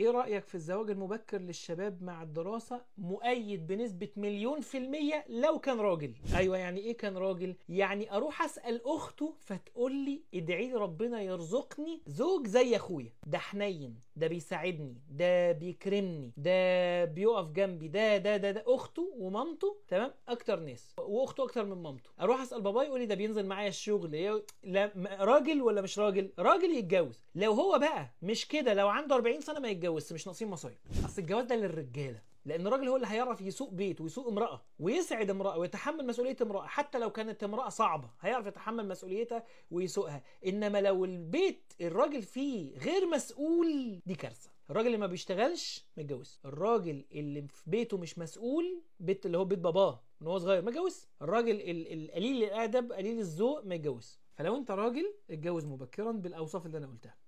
ايه رأيك في الزواج المبكر للشباب مع الدراسة مؤيد بنسبة مليون في المية لو كان راجل ايوه يعني ايه كان راجل يعني اروح اسأل اخته فتقول لي ادعي لي ربنا يرزقني زوج زي اخويا ده حنين ده بيساعدني ده بيكرمني ده بيقف جنبي ده ده ده ده اخته ومامته تمام اكتر ناس واخته اكتر من مامته اروح اسال باباي يقول لي ده بينزل معايا الشغل إيه؟ لا م- راجل ولا مش راجل راجل يتجوز لو هو بقى مش كده لو عنده 40 سنه ما يتجوزش مش ناقصين مصايب اصل الجواز ده للرجاله لان الراجل هو اللي هيعرف يسوق بيت ويسوق امراه ويسعد امراه ويتحمل مسؤوليه امراه حتى لو كانت امراه صعبه هيعرف يتحمل مسؤوليتها ويسوقها انما لو البيت الراجل فيه غير مسؤول دي كارثه الراجل اللي ما بيشتغلش ما يتجوز الراجل اللي في بيته مش مسؤول بيت اللي هو بيت باباه من هو صغير ما يتجوز الراجل ال- القليل الادب قليل الذوق ما يتجوز فلو انت راجل اتجوز مبكرا بالاوصاف اللي انا قلتها